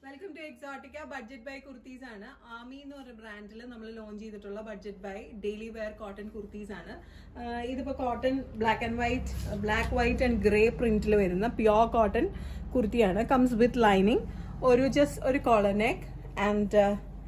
welcome to Exotica budget buy kurtis ആണ് ആമി എന്ന് പറഞ്ഞ ബ്രാൻഡിൽ നമ്മൾ ലോഞ്ച് ചെയ്തിട്ടുള്ള budget buy daily wear cotton kurtis ആണ് ആഹ് ഇതിപ്പോ cotton black and white black white and grey പ്രിന്റിൽ വരുന്ന പ്യോർ കോട്ടൺ കുർത്തിയാണ് കംസ് വിത്ത് ലൈനിങ് ഒരു ജസ്റ്റ് ഒരു collar neck and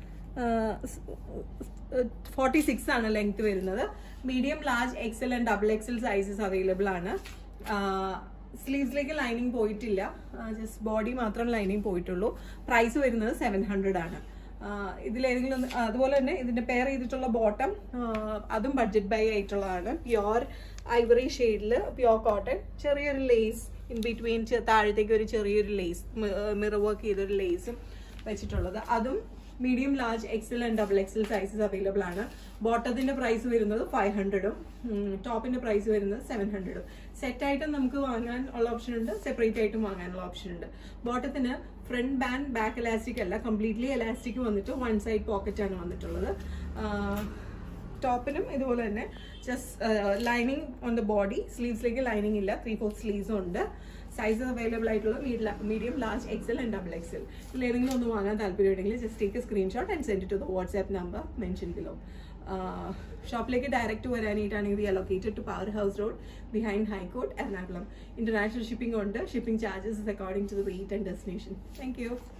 forty six ആണ് ലെങ്ത് വരുന്നത് medium large XL and double XL sizes available ആണ് സ്ലീവ്സിലേക്ക് ലൈനിങ് പോയിട്ടില്ല ജസ്റ്റ് ബോഡി മാത്രം ലൈനിങ് പോയിട്ടുള്ളൂ പ്രൈസ് വരുന്നത് സെവൻ ഹൺഡ്രഡ് ആണ് ആഹ് ഇതിലേതെങ്കിലും ഒന്ന് അതുപോലെ തന്നെ ഇതിന്റെ പെയർ ചെയ്തിട്ടുള്ള ബോട്ടം അതും ബഡ്ജറ്റ് ബൈ ആയിട്ടുള്ളതാണ് പ്യോർ ഐവറി ഷെയ്ഡിൽ പ്യോർ കോട്ടൺ ചെറിയൊരു ലേസ് ഇൻ ബിറ്റ്വീൻ താഴത്തേക്ക് ഒരു ചെറിയൊരു ലേസ് മിറർ വർക്ക് ചെയ്തൊരു ലേസും വെച്ചിട്ടുള്ളത് അതും medium large XL and double XL sizes available ആണ് ബോട്ടത്തിന്റെ പ്രൈസ് വരുന്നത് ഫൈവ് ഹൺഡ്രഡും ടോപ്പിന്റെ പ്രൈസ് വരുന്നത് സെവൻ ഹൺഡ്രഡും സെറ്റ് ആയിട്ടും നമുക്ക് വാങ്ങാൻ ഉള്ള ഓപ്ഷൻ ഉണ്ട് സെപ്പറേറ്റ് ആയിട്ടും വാങ്ങാനുള്ള ഓപ്ഷൻ ഉണ്ട് ബോട്ടത്തിന് ഫ്രണ്ട് ബാൻഡ് ബാക്ക് എലാസ്റ്റിക് അല്ല കംപ്ലീറ്റ്ലി എലാസ്റ്റിക് വന്നിട്ട് വൺ സൈഡ് പോക്കറ്റ് ആണ് വന്നിട്ടുള്ളത് ടോപ്പിനും ഇതുപോലെ തന്നെ just lining on the body സ്ലീവ്സിലേക്ക് ലൈനിങ് ഇല്ല ത്രീ ഫോർ സ്ലീവ്സും ഉണ്ട് സൈസസ് അവൈലബിൾ ആയിട്ടുള്ള medium large XL and double XL ഇതിൽ ഏതെങ്കിലും ഒന്ന് വാങ്ങാൻ താല്പര്യമുണ്ടെങ്കിൽ just take a screenshot and send to the WhatsApp number mention below ഷോപ്പിലേക്ക് ഡയറക്റ്റ് വരാനായിട്ടാണെങ്കിൽ we allocated to power house road behind high court Ernakulam international shipping ഉണ്ട് shipping charges according to the rate and destination thank U